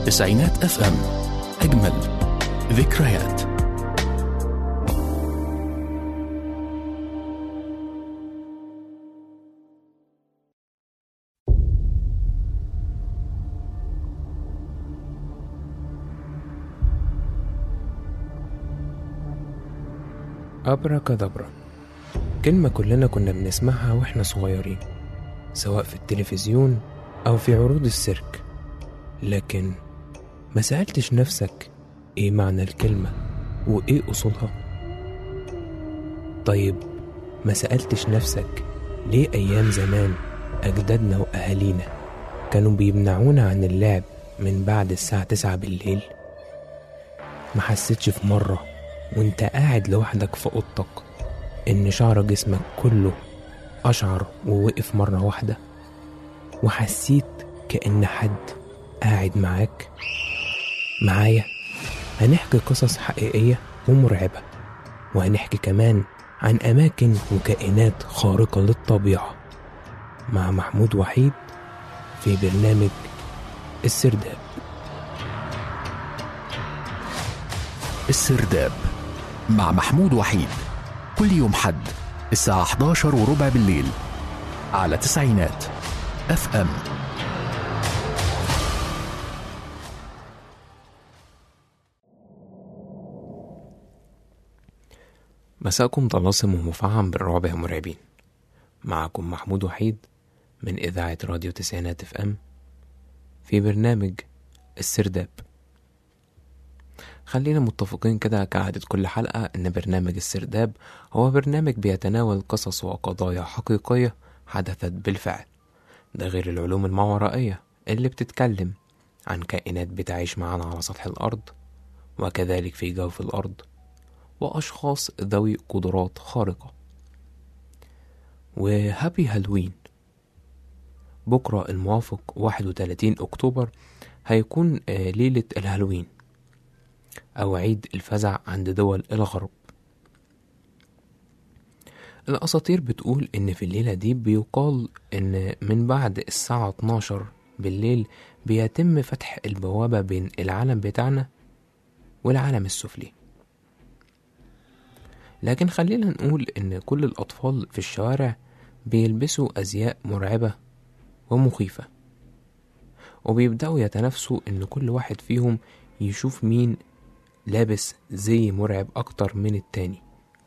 تسعينات اف ام اجمل ذكريات أبركادبرا كلمة كلنا كنا بنسمعها وإحنا صغيرين سواء في التلفزيون أو في عروض السيرك لكن ما سألتش نفسك إيه معنى الكلمة وإيه أصولها طيب ما سألتش نفسك ليه أيام زمان أجدادنا وأهالينا كانوا بيمنعونا عن اللعب من بعد الساعة تسعة بالليل ما حسيتش في مرة وانت قاعد لوحدك في اوضتك ان شعر جسمك كله اشعر ووقف مرة واحدة وحسيت كأن حد قاعد معاك معايا هنحكي قصص حقيقية ومرعبة وهنحكي كمان عن أماكن وكائنات خارقة للطبيعة مع محمود وحيد في برنامج السرداب السرداب مع محمود وحيد كل يوم حد الساعة 11 وربع بالليل على تسعينات اف ام مساءكم طلاسم ومفعم بالرعب يا مرعبين معكم محمود وحيد من إذاعة راديو تسعينات اف ام في برنامج السرداب خلينا متفقين كده كعادة كل حلقة إن برنامج السرداب هو برنامج بيتناول قصص وقضايا حقيقية حدثت بالفعل ده غير العلوم الماورائية اللي بتتكلم عن كائنات بتعيش معانا على سطح الأرض وكذلك في جوف الأرض وأشخاص ذوي قدرات خارقة وهابي هالوين بكرة الموافق 31 أكتوبر هيكون آه، ليلة الهالوين أو عيد الفزع عند دول الغرب الأساطير بتقول إن في الليلة دي بيقال إن من بعد الساعة 12 بالليل بيتم فتح البوابة بين العالم بتاعنا والعالم السفلي لكن خلينا نقول إن كل الأطفال في الشوارع بيلبسوا أزياء مرعبة ومخيفة وبيبدأوا يتنافسوا إن كل واحد فيهم يشوف مين لابس زي مرعب أكتر من التاني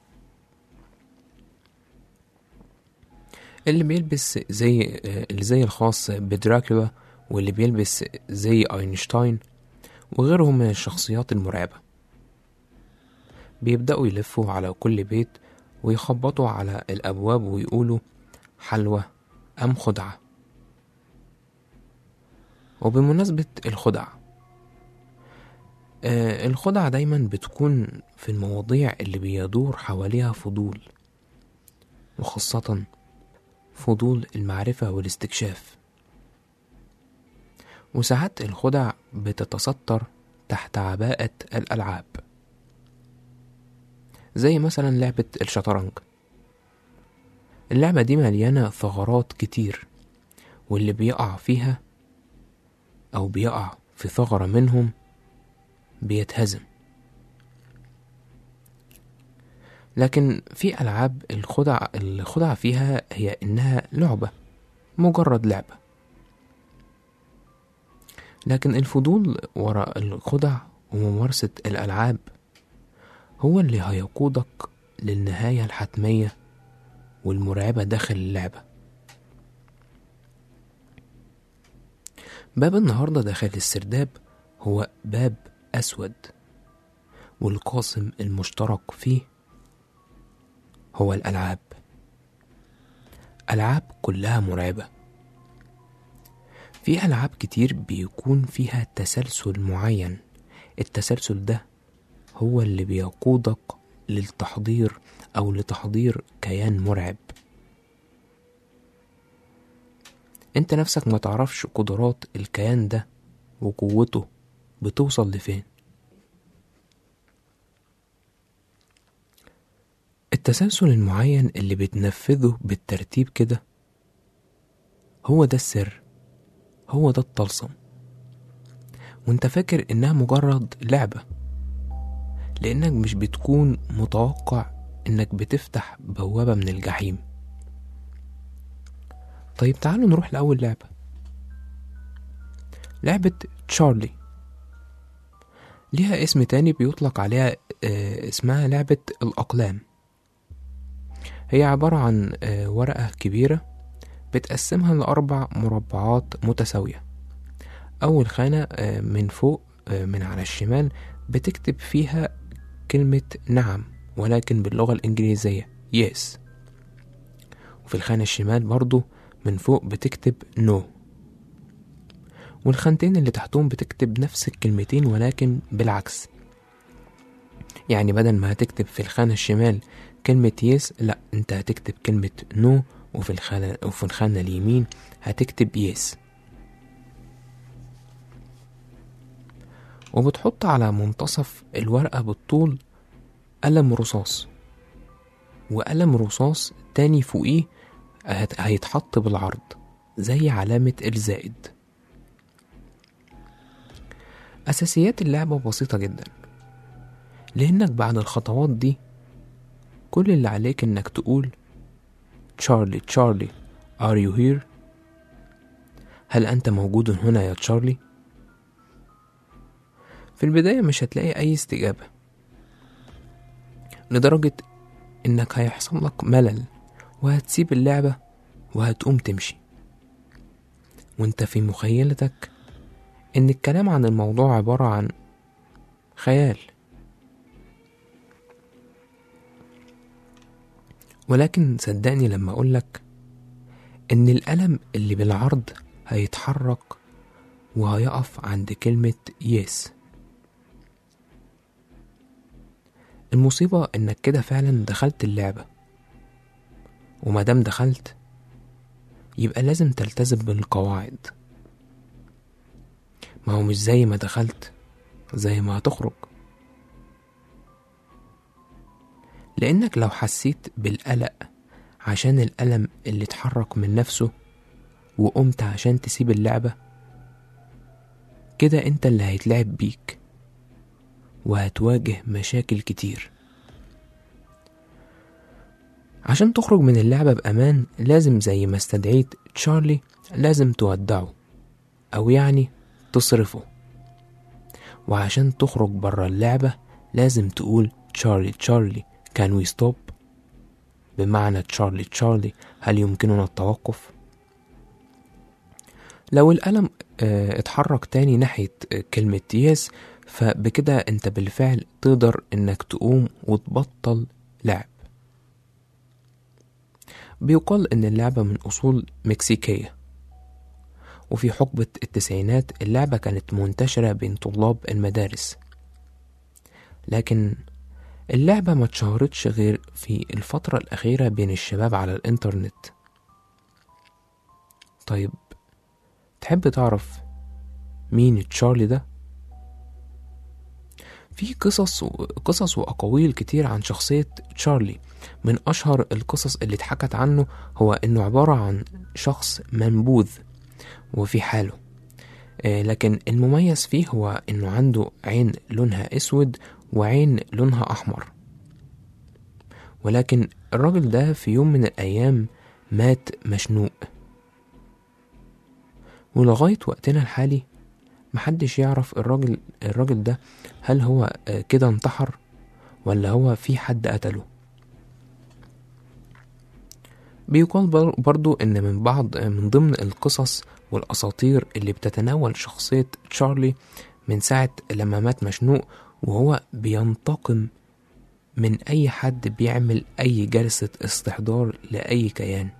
اللي بيلبس زي آه، الزي الخاص بدراكولا واللي بيلبس زي أينشتاين وغيرهم من الشخصيات المرعبة بيبدأوا يلفوا على كل بيت ويخبطوا على الأبواب ويقولوا حلوى أم خدعة وبمناسبة الخدع آه، الخدعة دايما بتكون في المواضيع اللي بيدور حواليها فضول وخاصة فضول المعرفة والاستكشاف وساعات الخدع بتتستر تحت عباءة الألعاب زي مثلا لعبة الشطرنج اللعبة دي مليانة ثغرات كتير واللي بيقع فيها أو بيقع في ثغرة منهم بيتهزم لكن في ألعاب الخدع الخدع فيها هي إنها لعبة مجرد لعبة لكن الفضول وراء الخدع وممارسة الألعاب هو اللي هيقودك للنهاية الحتمية والمرعبة داخل اللعبة باب النهاردة داخل السرداب هو باب أسود والقاسم المشترك فيه هو الألعاب ألعاب كلها مرعبة في ألعاب كتير بيكون فيها تسلسل معين التسلسل ده هو اللي بيقودك للتحضير أو لتحضير كيان مرعب انت نفسك ما تعرفش قدرات الكيان ده وقوته بتوصل لفين التسلسل المعين اللي بتنفذه بالترتيب كده هو ده السر هو ده الطلسم وانت فاكر انها مجرد لعبة لانك مش بتكون متوقع انك بتفتح بوابة من الجحيم طيب تعالوا نروح لأول لعبة لعبة تشارلي ليها اسم تاني بيطلق عليها آه، اسمها لعبة الأقلام هي عبارة عن آه، ورقة كبيرة بتقسمها لأربع مربعات متساوية أول خانة آه، من فوق آه، من على الشمال بتكتب فيها كلمة نعم ولكن باللغة الإنجليزية yes وفي الخانة الشمال برضو من فوق بتكتب no والخانتين اللي تحتهم بتكتب نفس الكلمتين ولكن بالعكس يعني بدل ما هتكتب في الخانة الشمال كلمة يس لا انت هتكتب كلمة نو وفي الخانة وفي الخانة اليمين هتكتب يس وبتحط على منتصف الورقة بالطول قلم رصاص وقلم رصاص تاني فوقيه هت- هيتحط بالعرض زي علامة الزائد أساسيات اللعبة بسيطة جدا لأنك بعد الخطوات دي كل اللي عليك إنك تقول تشارلي تشارلي are you here هل أنت موجود هنا يا تشارلي في البداية مش هتلاقي أي استجابة لدرجة إنك هيحصل لك ملل وهتسيب اللعبة وهتقوم تمشي وانت في مخيلتك إن الكلام عن الموضوع عبارة عن خيال ولكن صدقني لما أقولك إن القلم اللي بالعرض هيتحرك وهيقف عند كلمة يس المصيبة إنك كده فعلا دخلت اللعبة ومادام دخلت يبقى لازم تلتزم بالقواعد ما هو مش زي ما دخلت زي ما هتخرج لأنك لو حسيت بالقلق عشان الألم اللي اتحرك من نفسه وقمت عشان تسيب اللعبة كده انت اللي هيتلعب بيك وهتواجه مشاكل كتير عشان تخرج من اللعبة بأمان لازم زي ما استدعيت تشارلي لازم تودعه أو يعني تصرفه وعشان تخرج برا اللعبة لازم تقول تشارلي تشارلي كان وي ستوب بمعنى تشارلي تشارلي هل يمكننا التوقف لو القلم اه اتحرك تاني ناحية اه كلمة يس فبكده انت بالفعل تقدر انك تقوم وتبطل لعب بيقال ان اللعبة من اصول مكسيكية وفي حقبة التسعينات اللعبة كانت منتشرة بين طلاب المدارس لكن اللعبة ما اتشهرتش غير في الفترة الأخيرة بين الشباب على الإنترنت طيب تحب تعرف مين تشارلي ده؟ في قصص قصص وأقاويل كتير عن شخصية تشارلي من أشهر القصص اللي اتحكت عنه هو إنه عبارة عن شخص منبوذ وفي حاله آه، لكن المميز فيه هو إنه عنده عين لونها أسود وعين لونها أحمر ولكن الراجل ده في يوم من الأيام مات مشنوق ولغاية وقتنا الحالي محدش يعرف الراجل الراجل ده هل هو آه، كده انتحر ولا هو في حد قتله بيقال بر- برضو ان من بعض من ضمن القصص والاساطير اللي بتتناول شخصية تشارلي من ساعة لما مات مشنوق وهو بينتقم من اي حد بيعمل اي جلسة استحضار لاي كيان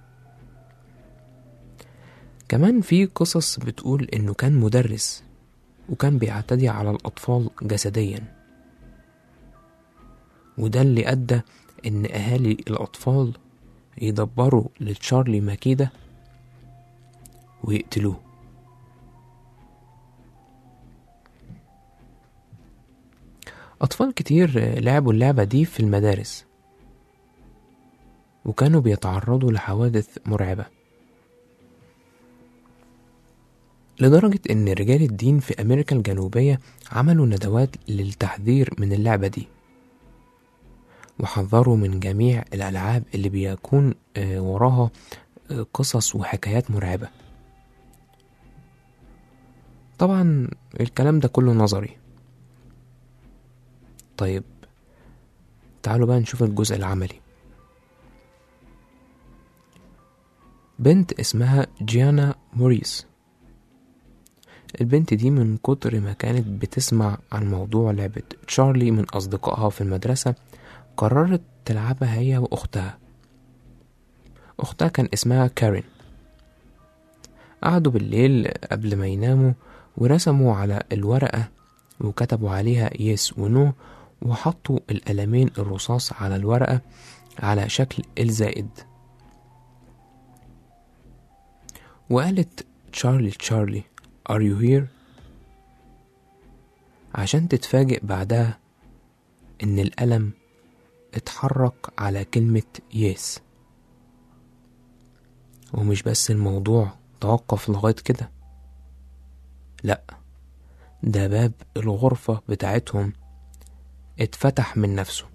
كمان في قصص بتقول انه كان مدرس وكان بيعتدي على الاطفال جسديا وده اللي ادى ان اهالي الاطفال يدبروا لتشارلي مكيدة ويقتلوه أطفال كتير لعبوا اللعبة دي في المدارس وكانوا بيتعرضوا لحوادث مرعبة لدرجة إن رجال الدين في أمريكا الجنوبية عملوا ندوات للتحذير من اللعبة دي وحذروا من جميع الألعاب اللي بيكون آه، وراها آه، قصص وحكايات مرعبة طبعا الكلام ده كله نظري طيب تعالوا بقى نشوف الجزء العملي بنت اسمها جيانا موريس البنت دي من كتر ما كانت بتسمع عن موضوع لعبة تشارلي من أصدقائها في المدرسة قررت تلعبها هي وأختها أختها كان اسمها كارين قعدوا بالليل قبل ما يناموا ورسموا على الورقة وكتبوا عليها يس ونو وحطوا القلمين الرصاص على الورقة على شكل الزائد وقالت تشارلي تشارلي are you here عشان تتفاجئ بعدها إن القلم اتحرك على كلمة يس ومش بس الموضوع توقف لغاية كده لأ ده باب الغرفة بتاعتهم اتفتح من نفسه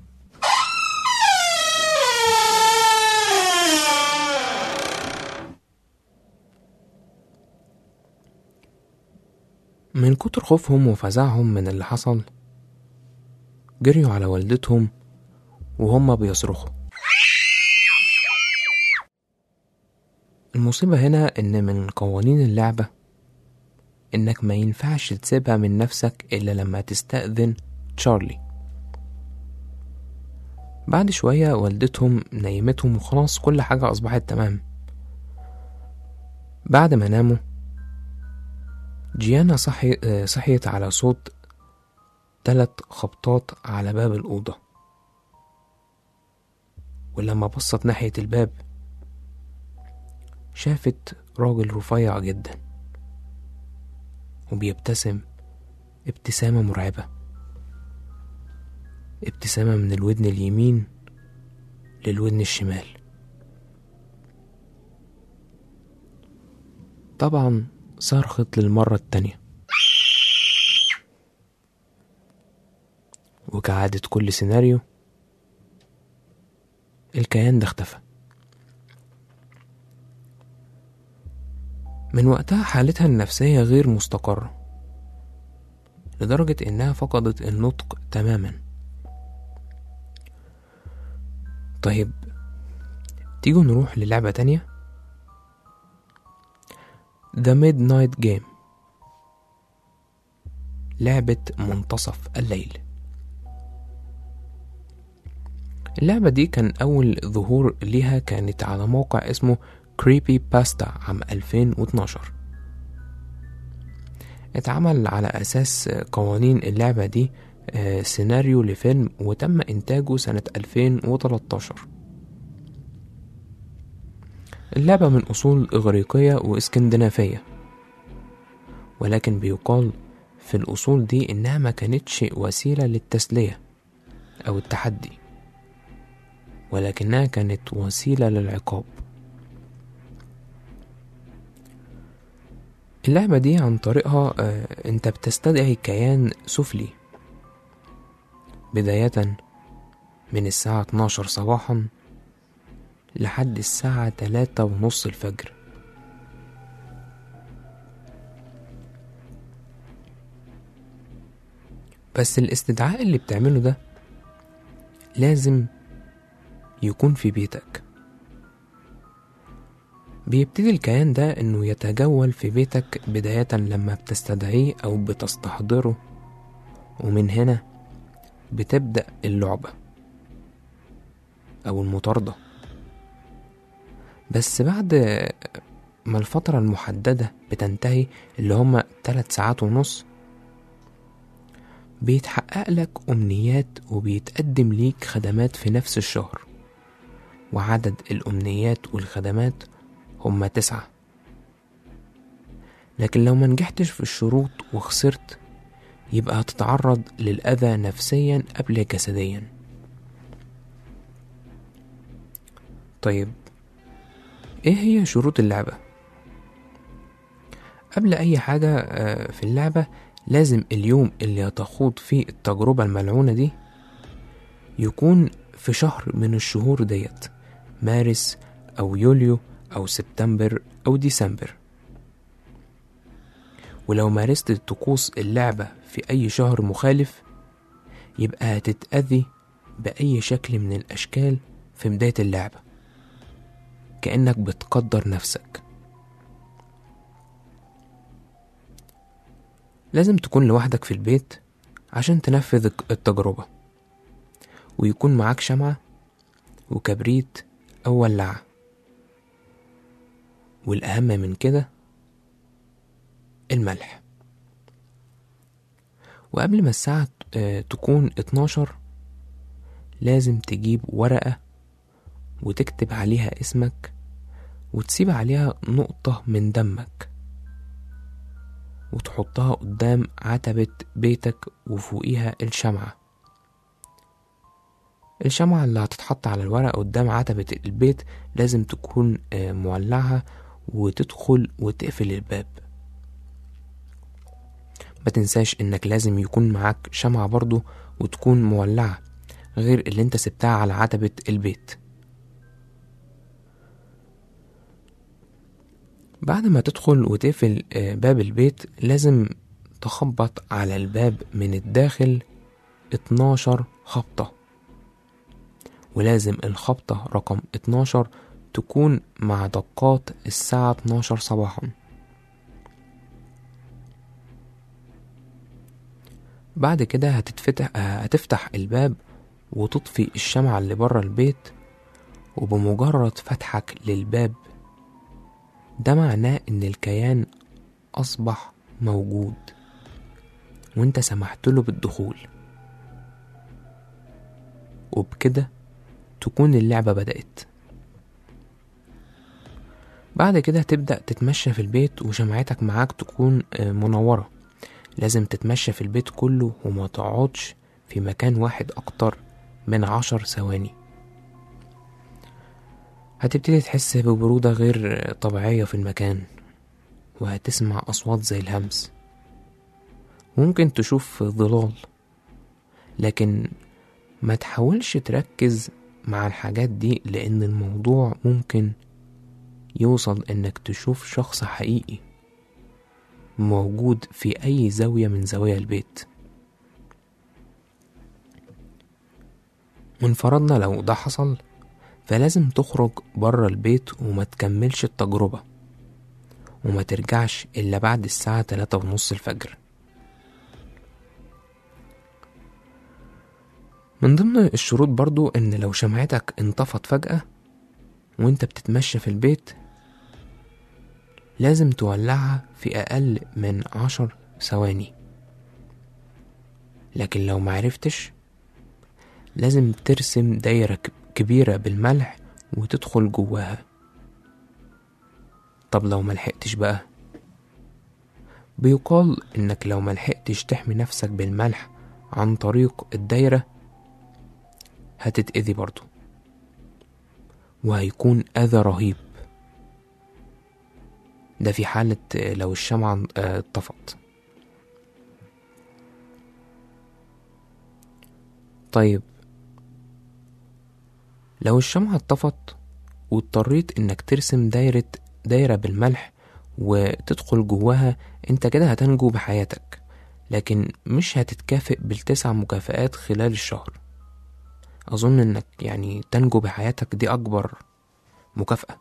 من كتر خوفهم وفزعهم من اللي حصل جريوا على والدتهم وهم بيصرخوا المصيبة هنا إن من قوانين اللعبة إنك ما ينفعش تسيبها من نفسك إلا لما تستأذن تشارلي بعد شوية والدتهم نيمتهم وخلاص كل حاجة أصبحت تمام بعد ما ناموا جيانا صحي آه، صحيت على صوت تلات خبطات على باب الأوضة ولما بصت ناحية الباب شافت راجل رفيع جدا وبيبتسم ابتسامة مرعبة ابتسامة من الودن اليمين للودن الشمال طبعا صرخت للمرة التانية وكعادة كل سيناريو الكيان ده اختفى من وقتها حالتها النفسية غير مستقرة لدرجة إنها فقدت النطق تماما طيب تيجوا نروح للعبة تانية The Midnight Game لعبة منتصف الليل اللعبة دي كان أول ظهور ليها كانت على موقع اسمه كريبي باستا عام 2012 اتعمل على أساس قوانين اللعبة دي آه، سيناريو لفيلم وتم إنتاجه سنة 2013 اللعبة من أصول إغريقية وإسكندنافية ولكن بيقال في الأصول دي إنها ما كانتش وسيلة للتسلية أو التحدي ولكنها كانت وسيلة للعقاب اللعبة دي عن طريقها آه، انت بتستدعي كيان سفلي بداية من الساعة 12 صباحا لحد الساعة تلاتة ونص الفجر بس الاستدعاء اللي بتعمله ده لازم يكون في بيتك بيبتدي الكيان ده انه يتجول في بيتك بداية لما بتستدعيه او بتستحضره ومن هنا بتبدأ اللعبة او المطاردة بس بعد ما الفترة المحددة بتنتهي اللي هما تلات ساعات ونص بيتحقق لك أمنيات وبيتقدم ليك خدمات في نفس الشهر وعدد الأمنيات والخدمات هما تسعة لكن لو منجحتش في الشروط وخسرت يبقى هتتعرض للأذى نفسيا قبل جسديا طيب ايه هي شروط اللعبة؟ قبل أي حاجة آه، في اللعبة لازم اليوم اللي هتخوض فيه التجربة الملعونة دي يكون في شهر من الشهور ديت مارس أو يوليو أو سبتمبر أو ديسمبر ولو مارست طقوس اللعبة في أي شهر مخالف يبقى هتتأذي بأي شكل من الأشكال في بداية اللعبة كأنك بتقدر نفسك لازم تكون لوحدك في البيت عشان تنفذ التجربة ويكون معاك شمعة وكبريت أو ولاعة والأهم من كده الملح وقبل ما الساعة آه، تكون 12 لازم تجيب ورقة وتكتب عليها اسمك وتسيب عليها نقطة من دمك وتحطها قدام عتبة بيتك وفوقيها الشمعة الشمعة اللي هتتحط على الورق قدام عتبة البيت لازم تكون آه، مولعة وتدخل وتقفل الباب ما تنساش انك لازم يكون معاك شمعة برضو وتكون مولعة غير اللي انت سبتها على عتبة البيت بعد ما تدخل وتقفل آه، باب البيت لازم تخبط على الباب من الداخل 12 خبطة ولازم الخبطة رقم 12 تكون مع دقات الساعة 12 صباحا بعد كده هتتفتح هتفتح الباب وتطفي الشمعة اللي بره البيت وبمجرد فتحك للباب ده معناه ان الكيان اصبح موجود وانت سمحت له بالدخول وبكده تكون اللعبة بدأت بعد كده تبدأ تتمشى في البيت وشمعتك معاك تكون آه، منورة لازم تتمشى في البيت كله وما تقعدش في مكان واحد أكتر من عشر ثواني هتبتدي تحس ببرودة غير طبيعية في المكان وهتسمع أصوات زي الهمس ممكن تشوف ظلال لكن ما تحاولش تركز مع الحاجات دي لأن الموضوع ممكن يوصل إنك تشوف شخص حقيقي موجود في أي زاوية من زوايا البيت من فرضنا لو ده حصل فلازم تخرج بره البيت وما تكملش التجربة وما ترجعش إلا بعد الساعة تلاتة ونص الفجر من ضمن الشروط برضو إن لو شمعتك انطفت فجأة وانت بتتمشى في البيت لازم تولعها في أقل من عشر ثواني لكن لو معرفتش لازم ترسم دايرة ك- كبيرة بالملح وتدخل جواها طب لو ملحقتش بقى بيقال انك لو ملحقتش تحمي نفسك بالملح عن طريق الدايرة هتتأذي برضو وهيكون أذى رهيب ده في حالة آه، لو الشمعة آه، اتطفت طيب لو الشمعة اتطفت واضطريت انك ترسم دايرة دايرة بالملح وتدخل جواها انت كده هتنجو بحياتك لكن مش هتتكافئ بالتسع مكافآت خلال الشهر أظن إنك يعني تنجو بحياتك دي أكبر مكافأة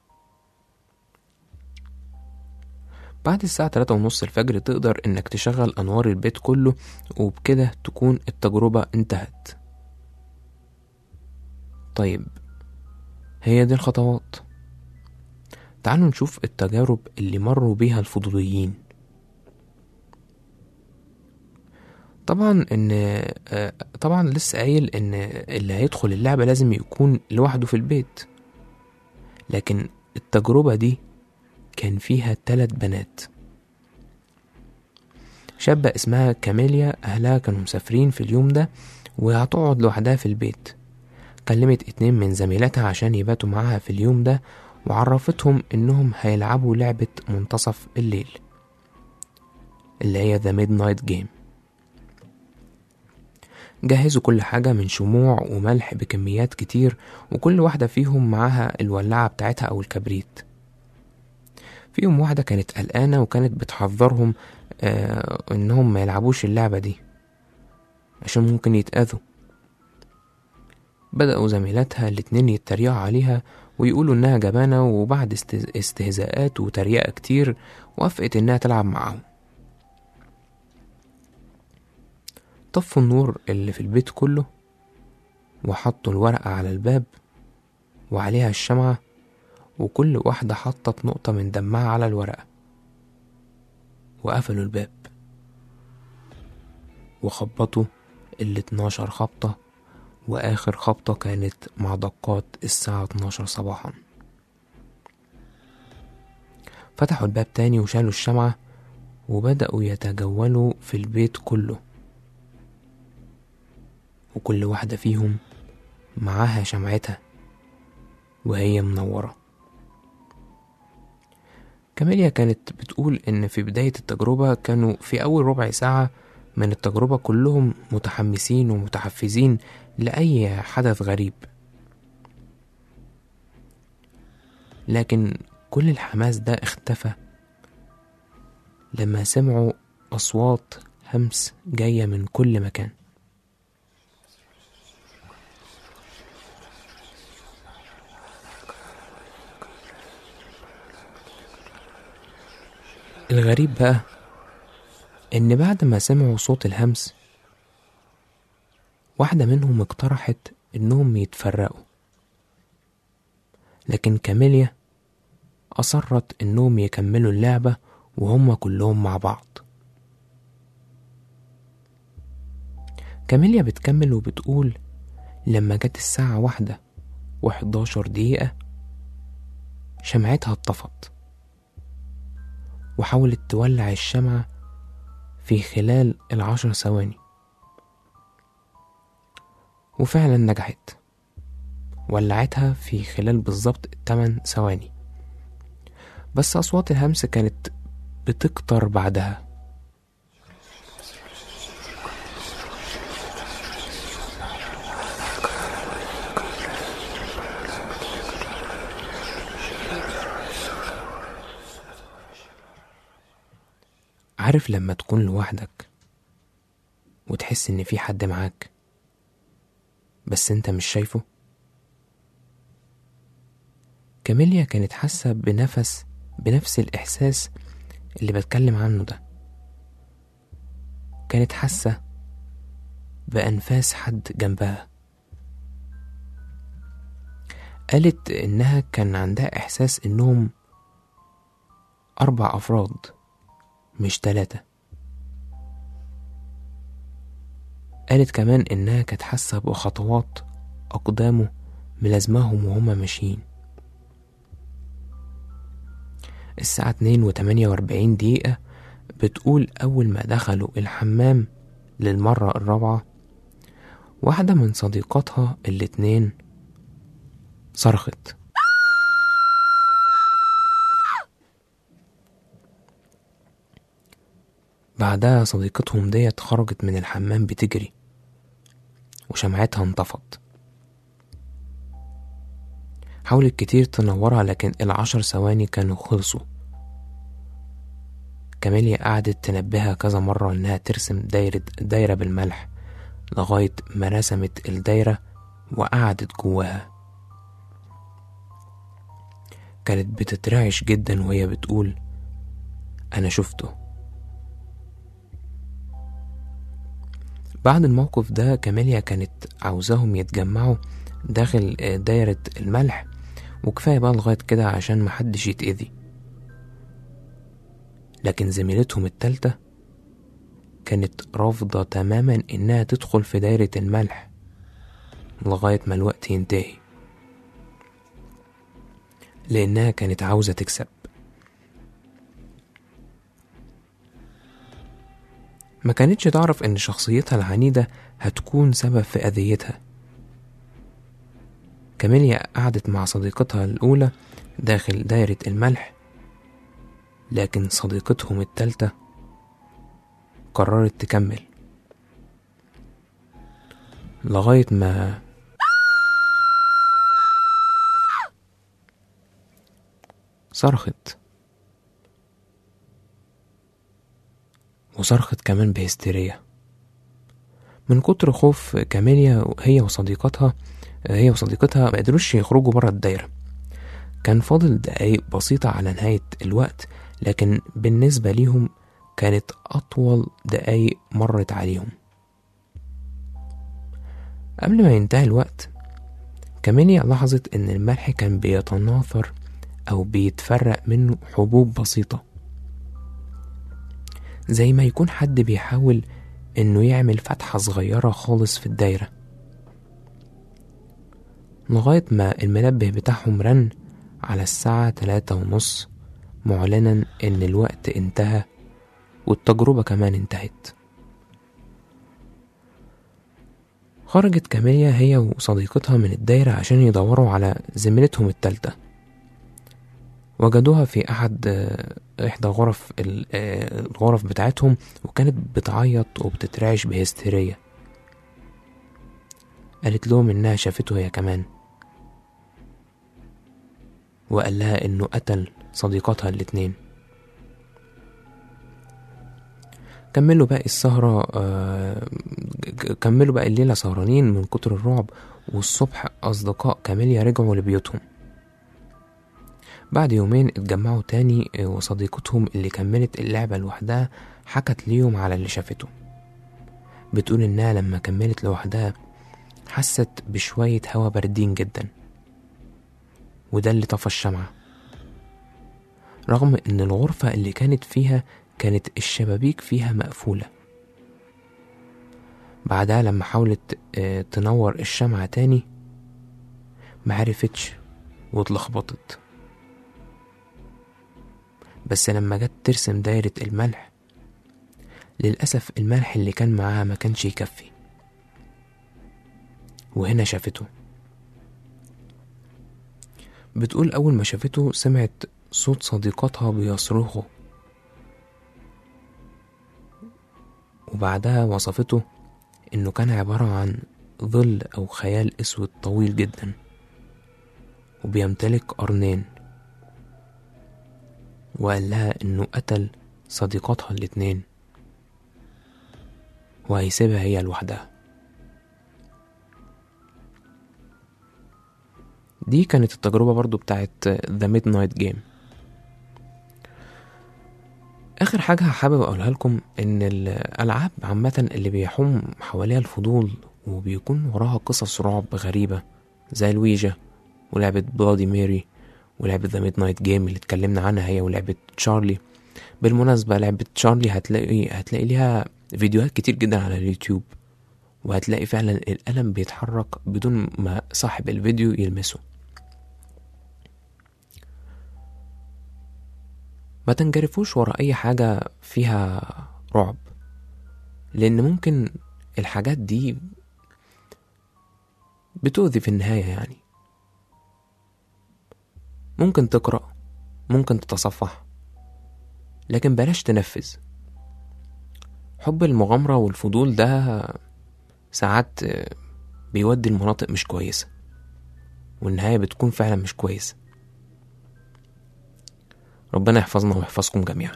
بعد الساعة تلاتة ونص الفجر تقدر إنك تشغل أنوار البيت كله وبكده تكون التجربة انتهت طيب هي دي الخطوات تعالوا نشوف التجارب اللي مروا بيها الفضوليين طبعا ان آه، طبعا لسه قايل ان اللي هيدخل اللعبة لازم يكون لوحده في البيت لكن التجربة دي كان فيها تلات بنات شابة اسمها كاميليا أهلها كانوا مسافرين في اليوم ده وهتقعد لوحدها في البيت كلمت اتنين من زميلاتها عشان يباتوا معاها في اليوم ده وعرفتهم انهم هيلعبوا لعبة منتصف الليل اللي هي The Midnight Game جهزوا كل حاجة من شموع وملح بكميات كتير وكل واحدة فيهم معاها الولاعة بتاعتها أو الكبريت فيهم واحدة كانت قلقانة وكانت بتحذرهم آه إنهم ما يلعبوش اللعبة دي عشان ممكن يتأذوا بدأوا زميلاتها الاتنين يتريقوا عليها ويقولوا إنها جبانة وبعد است- استهزاءات وتريقة كتير وافقت إنها تلعب معاهم طفوا النور اللي في البيت كله وحطوا الورقة على الباب وعليها الشمعة وكل واحدة حطت نقطة من دمها على الورقة وقفلوا الباب وخبطوا ال 12 خبطة وآخر خبطة كانت مع دقات الساعة 12 صباحا فتحوا الباب تاني وشالوا الشمعة وبدأوا يتجولوا في البيت كله وكل واحدة فيهم معاها شمعتها وهي منورة كاميليا كانت بتقول إن في بداية التجربة كانوا في أول ربع ساعة من التجربة كلهم متحمسين ومتحفزين لأي حدث غريب لكن كل الحماس ده اختفى لما سمعوا أصوات همس جاية من كل مكان الغريب بقى إن بعد ما سمعوا صوت الهمس واحدة منهم اقترحت إنهم يتفرقوا لكن كاميليا أصرت إنهم يكملوا اللعبة وهم كلهم مع بعض كاميليا بتكمل وبتقول لما جت الساعة واحدة وحداشر دقيقة شمعتها اتطفت وحاولت تولع الشمعة في خلال العشر ثواني وفعلا نجحت ولعتها في خلال بالظبط 8 ثواني بس أصوات الهمس كانت بتكتر بعدها عارف لما تكون لوحدك وتحس إن في حد معاك بس انت مش شايفه كاميليا كانت حاسة بنفس بنفس الإحساس اللي بتكلم عنه ده كانت حاسة بأنفاس حد جنبها قالت إنها كان عندها إحساس إنهم أربع أفراد مش تلاتة قالت كمان إنها كانت حاسة بخطوات أقدامه ملازماهم وهما ماشيين الساعة اتنين وتمانية وأربعين دقيقة بتقول أول ما دخلوا الحمام للمرة الرابعة واحدة من صديقاتها الاتنين صرخت بعدها صديقتهم ديت خرجت من الحمام بتجري وشمعتها انطفت حاولت كتير تنورها لكن العشر ثواني كانوا خلصوا كاميليا قعدت تنبهها كذا مرة إنها ترسم دايرة دايرة بالملح لغاية ما رسمت الدايرة وقعدت جواها كانت بتترعش جدا وهي بتقول أنا شفته بعد الموقف ده كاميليا كانت عاوزاهم يتجمعوا داخل دايرة الملح وكفاية بقى لغاية كده عشان محدش يتأذي لكن زميلتهم التالتة كانت رافضة تماما إنها تدخل في دايرة الملح لغاية ما الوقت ينتهي لأنها كانت عاوزة تكسب ما كانتش تعرف إن شخصيتها العنيدة هتكون سبب في أذيتها كاميليا قعدت مع صديقتها الأولى داخل دايرة الملح لكن صديقتهم التالتة قررت تكمل لغاية ما صرخت وصرخت كمان بهستيريا من كتر خوف كاميليا هي وصديقتها هي وصديقتها ما قدروش يخرجوا بره الدايرة كان فاضل دقايق بسيطة على نهاية الوقت لكن بالنسبة ليهم كانت أطول دقايق مرت عليهم قبل ما ينتهي الوقت كاميليا لاحظت إن الملح كان بيتناثر أو بيتفرق منه حبوب بسيطة زي ما يكون حد بيحاول إنه يعمل فتحة صغيرة خالص في الدايرة لغاية ما المنبه بتاعهم رن على الساعة تلاتة ونص معلنا إن الوقت انتهى والتجربة كمان انتهت خرجت كاميليا هي وصديقتها من الدايرة عشان يدوروا على زميلتهم التالتة وجدوها في أحد آه، إحدى غرف ال- آه، الغرف بتاعتهم وكانت بتعيط وبتترعش بهستيرية قالت لهم إنها شافته هي كمان وقال لها إنه قتل صديقاتها الاتنين كملوا باقي السهرة آه، ك- كملوا باقي الليلة سهرانين من كتر الرعب والصبح أصدقاء كاميليا رجعوا لبيوتهم بعد يومين اتجمعوا تاني آه، وصديقتهم اللي كملت اللعبة لوحدها حكت ليهم على اللي شافته بتقول إنها لما كملت لوحدها حست بشوية هوا باردين جدا وده اللي طفى الشمعة رغم إن الغرفة اللي كانت فيها كانت الشبابيك فيها مقفولة بعدها لما حاولت آه، تنور الشمعة تاني معرفتش واتلخبطت بس لما جت ترسم دايرة الملح للأسف الملح اللي كان معاها ما كانش يكفي وهنا شافته بتقول أول ما شافته سمعت صوت صديقاتها بيصرخوا وبعدها وصفته إنه كان عبارة عن ظل أو خيال أسود طويل جدا وبيمتلك قرنين وقال لها إنه قتل صديقاتها الاتنين وهيسيبها هي لوحدها دي كانت التجربة برضو بتاعت The Midnight Game آخر حاجة حابب أقولها لكم إن الألعاب عامة اللي بيحوم حواليها الفضول وبيكون وراها قصص رعب غريبة زي الويجا ولعبة بلادي ميري ولعبة ذا ميد نايت جيم اللي اتكلمنا عنها هي ولعبة تشارلي بالمناسبة لعبة تشارلي هتلاقي هتلاقي ليها فيديوهات كتير جدا على اليوتيوب وهتلاقي فعلا القلم بيتحرك بدون ما صاحب الفيديو يلمسه ما تنجرفوش ورا أي حاجة فيها رعب لأن ممكن الحاجات دي بتؤذي في النهاية يعني ممكن تقرأ ممكن تتصفح لكن بلاش تنفذ حب المغامرة والفضول ده ساعات بيودي المناطق مش كويسة والنهاية بتكون فعلا مش كويسة ربنا يحفظنا ويحفظكم جميعا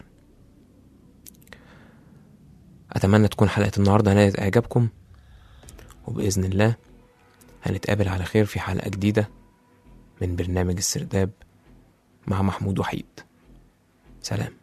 أتمنى تكون حلقة النهاردة نالت إعجابكم وبإذن الله هنتقابل على خير في حلقة جديدة من برنامج السرداب مع محمود وحيد سلام